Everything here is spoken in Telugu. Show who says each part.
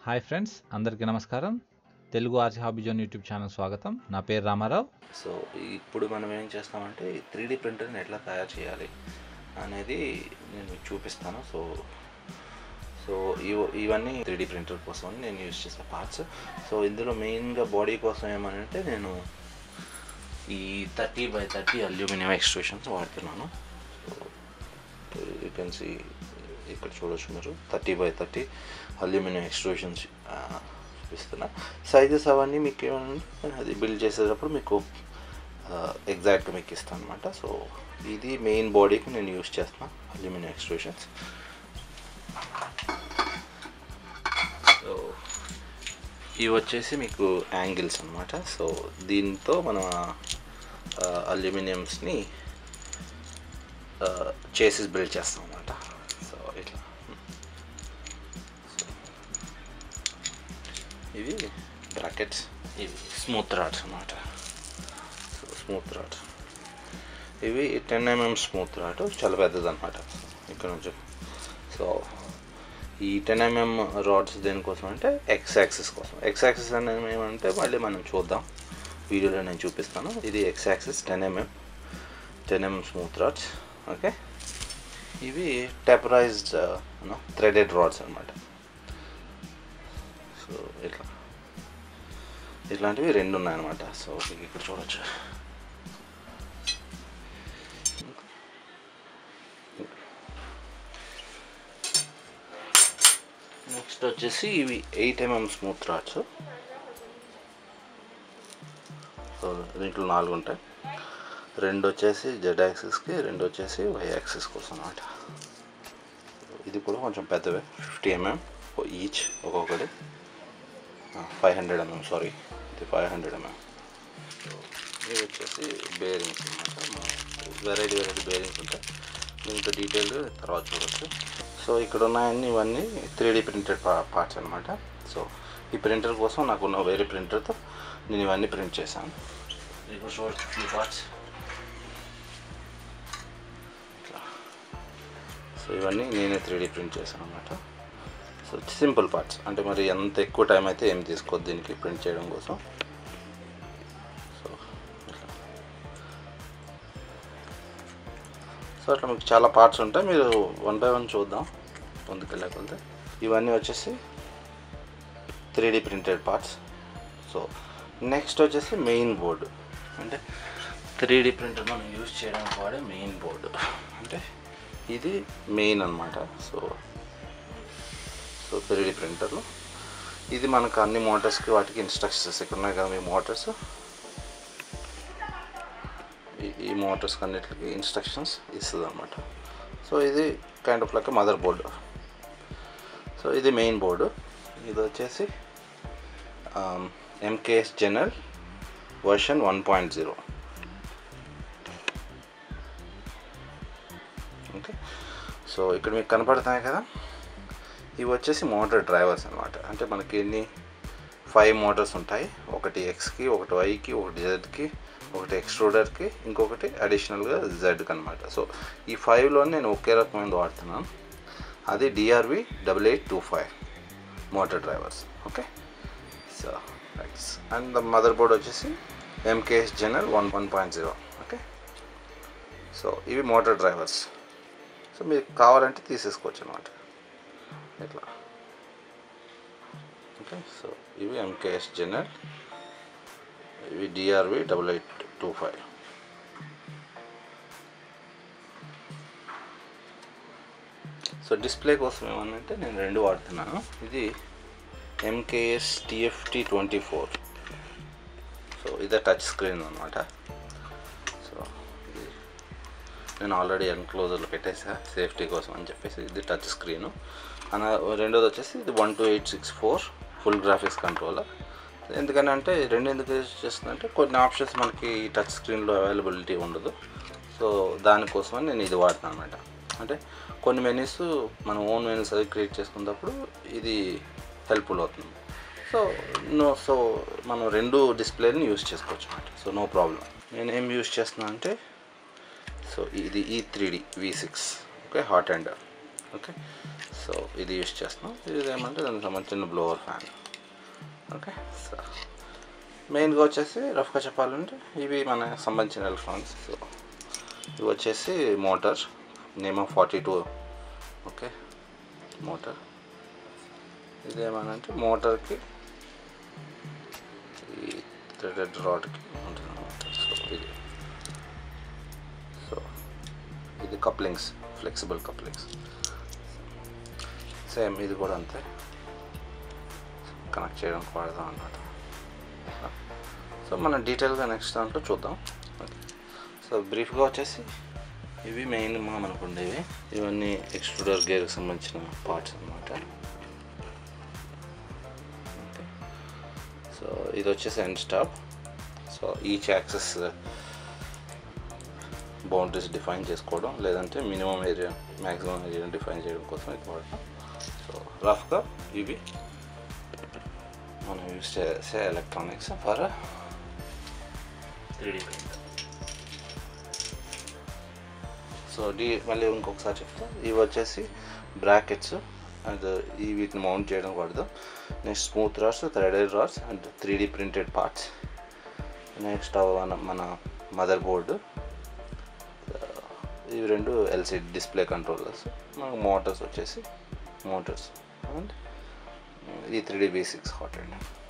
Speaker 1: హాయ్ ఫ్రెండ్స్ అందరికీ నమస్కారం తెలుగు ఆర్చి హాబీ జోన్ యూట్యూబ్ ఛానల్ స్వాగతం నా పేరు రామారావు
Speaker 2: సో ఇప్పుడు మనం ఏం చేస్తామంటే ఈ త్రీ డీ ప్రింటర్ని ఎట్లా తయారు చేయాలి అనేది నేను మీకు చూపిస్తాను సో సో ఇవ ఇవన్నీ త్రీ డీ ప్రింటర్ కోసం అని నేను యూజ్ చేసే పార్ట్స్ సో ఇందులో మెయిన్గా బాడీ కోసం ఏమనంటే నేను ఈ thirty by thirty aluminium extrusions వాడుతున్నాను సో యూ కెన్ సి ఇక్కడ చూడొచ్చు మీరు thirty by thirty aluminium extrusions చూపిస్తున్నా సైజెస్ అవన్నీ మీకు ఏమన్నా అది బిల్డ్ చేసేటప్పుడు మీకు ఎగ్జాక్ట్గా మీకు ఇస్తాను అనమాట సో ఇది మెయిన్ బాడీకి నేను యూస్ చేస్తున్నా అల్యూమినియం ఎక్స్ట్రూషన్స్ సో ఇవి వచ్చేసి మీకు యాంగిల్స్ అనమాట సో దీంతో మనం అల్యూమినియంస్ని చేసి బిల్డ్ చేస్తాం అనమాట సో ఇట్లా ఇవి బ్రాకెట్స్ ఇవి స్మూత్ రాడ్స్ అనమాట సో స్మూత్ రాడ్ ఇవి టెన్ ఎంఎం స్మూత్ రాడ్ చాలా పెద్దది అనమాట ఇక్కడ నుంచి సో ఈ టెన్ ఎంఎం రాడ్స్ దేనికోసం అంటే ఎక్స్ యాక్సిస్ కోసం ఎక్స్ యాక్సిస్ అనేది ఏమంటే మళ్ళీ మనం చూద్దాం వీడియోలో నేను చూపిస్తాను ఇది X axis ten MM ten MM smooth rods okay ఇవి టెపరైజ్డ్ థ్రెడెడ్ రాడ్స్ అనమాట సో ఇట్లా ఇట్లాంటివి రెండు ఉన్నాయన్నమాట సో మీకు ఇక్కడ చూడొచ్చు నెక్స్ట్ వచ్చేసి ఇవి eight MM smooth rods so దీంట్లో నాలుగు ఉంటాయి రెండు వచ్చేసి జెడ్ యాక్సిస్కి రెండు వచ్చేసి వై యాక్సిస్ కోసం అనమాట ఇది కూడా కొంచెం పెద్దవే ఫిఫ్టీ ఎంఎం ఈచ్ ఒక్కొక్కటి ఫైవ్ హండ్రెడ్ ఎంఎం సారీ ఇది ఫైవ్ హండ్రెడ్ ఎంఎం ఇవి వచ్చేసి బేరింగ్స్ అనమాట వెరైటీ వెరైటీ బేరింగ్స్ ఉంటాయి దీంట్లో డీటెయిల్ తర్వాత చూడొచ్చు సో ఇక్కడ ఉన్నాయన్నీ ఇవన్నీ త్రీ డీ ప్రింటెడ్ పార్ట్స్ అనమాట సో ఈ ప్రింటర్ కోసం నాకున్న వేరే ప్రింటర్తో నేను ఇవన్నీ ప్రింట్ చేశాను ఇప్పుడు చూడొచ్చు ఫ్యూ పార్ట్స్ సో ఇవన్నీ నేనే త్రీ డీ ప్రింట్ చేశాను అనమాట సో సింపుల్ పార్ట్స్ అంటే మరి ఎంత ఎక్కువ టైం అయితే ఏం తీసుకోవద్దు దీనికి ప్రింట్ చేయడం కోసం సో ఇట్లా సో అట్లా మీకు చాలా పార్ట్స్ ఉంటాయి మీరు వన్ బై వన్ చూద్దాం ముందుకెళ్ళకపోతే ఇవన్నీ వచ్చేసి three D printed parts so next వచ్చేసి మెయిన్ బోర్డు అంటే త్రీ డీ ప్రింటర్ మనం యూజ్ చేయడానికి వాడే మెయిన్ బోర్డు అంటే ఇది మెయిన్ అనమాట సో సో త్రీ డీ ప్రింటర్లు ఇది మనకు అన్ని మోటార్స్కి వాటికి ఇన్స్ట్రక్షన్స్ ఇక్కడ ఉన్నాయి కదా మీ మోటార్స్ ఈ మోటార్స్కి అన్నిటికి ఇన్స్ట్రక్షన్స్ ఇస్తుంది అనమాట సో ఇది kind of like mother board so ఇది మెయిన్ బోర్డు ఇది వచ్చేసి MKS general version one point zero okay so ఇక్కడ మీకు కనపడుతున్నాయి కదా ఇవి వచ్చేసి మోటార్ డ్రైవర్స్ అనమాట అంటే మనకి ఎన్ని ఫైవ్ మోటార్స్ ఉంటాయి ఒకటి ఎక్స్కి ఒకటి వైకి ఒకటి జెడ్కి ఒకటి ఎక్స్ట్రూడర్కి ఇంకొకటి అడిషనల్గా జెడ్కి అనమాట సో ఈ ఫైవ్లో నేను ఒకే రకమైనది వాడుతున్నాను అది DRV double eight two five motor drivers okay so rights and the mother board వచ్చేసి MKS general one one point zero okay so ఇవి మోటార్ డ్రైవర్స్ సో మీకు కావాలంటే తీసేసుకోవచ్చు అనమాట ఇట్లా ఓకే సో ఇవి ఎంకేఎస్ జనరల్ ఇవి DRV double eight two five so display కోసం ఏమన్నంటే నేను రెండు వాడుతున్నాను ఇది MKS TFT twenty four so ఇదే టచ్ స్క్రీన్ అనమాట సో ఇది నేను ఆల్రెడీ ఎన్క్లోజర్లో పెట్టేసా సేఫ్టీ కోసం అని చెప్పేసి ఇది టచ్ స్క్రీను అన రెండోది వచ్చేసి ఇది one two eight six four full graphics controller ఎందుకని అంటే రెండు ఎందుకు యూజ్ చేస్తుందంటే కొన్ని ఆప్షన్స్ మనకి టచ్ స్క్రీన్లో అవైలబిలిటీ ఉండదు సో దానికోసమని నేను ఇది వాడుతాను అనమాట అంటే కొన్ని మెనీస్ మనం ఓన్ మెనీస్ అవి క్రియేట్ చేసుకున్నప్పుడు ఇది హెల్ప్ఫుల్ అవుతుంది సో నో సో మనం రెండు డిస్ప్లేని యూజ్ చేసుకోవచ్చు అనమాట సో నో ప్రాబ్లం నేను ఏం యూజ్ చేస్తున్నా అంటే సో ఇది ఈ three D V six okay hot and okay so ఇది యూస్ చేస్తున్నాం ఇది ఏమంటే దానికి సంబంధించిన బ్లోవర్ ఫ్యాన్ ఓకే సో మెయిన్గా వచ్చేసి రఫ్గా చెప్పాలంటే ఇవి మనకు సంబంధించిన ఎలక్ట్రానిక్స్ సో ఇవి వచ్చేసి motor name forty two okay motor ఇది ఏమనంటే మోటార్కి ఈ థ్రెడెడ్ రాడ్కి ఉంటుంది అన్నమాట సో ఇది సో ఇది కప్లింగ్స్ ఫ్లెక్సిబుల్ కప్లింగ్స్ సేమ్ ఇది కూడా అంతే కనెక్ట్ చేయడానికి వాడదాం అన్నమాట సో మనం డీటెయిల్గా నెక్స్ట్ దాంట్లో చూద్దాం ఓకే సో బ్రీఫ్గా వచ్చేసి ఇవి మెయిన్ మా మనకు ఉండేవి ఇవన్నీ ఎక్స్ట్రూడర్ గేర్కి సంబంధించిన పార్ట్స్ అన్నమాట ఓకే సో ఇది వచ్చేసి end stop so each axes boundaries define చేసుకోవడం లేదంటే మినిమం ఏరియా మ్యాక్సిమం ఏరియాని డిఫైన్ చేయడం కోసం ఇది వాడటం సో రఫ్గా ఇవి మనం యూస్ చేసే electronics for three print so డి మళ్ళీ ఇంకొకసారి చెప్తా ఇవి వచ్చేసి బ్రాకెట్స్ అండ్ ఈ వీటిని మౌంట్ చేయడం వాడదాం next smooth rods threaded rods and three D printed parts next మన మన మదర్ బోర్డు ఇవి రెండు ఎల్సిడి డిస్ప్లే కంట్రోలర్స్ మనకు మోటార్స్ వచ్చేసి మోటార్స్ అండ్ ఈ three D B six hot అండి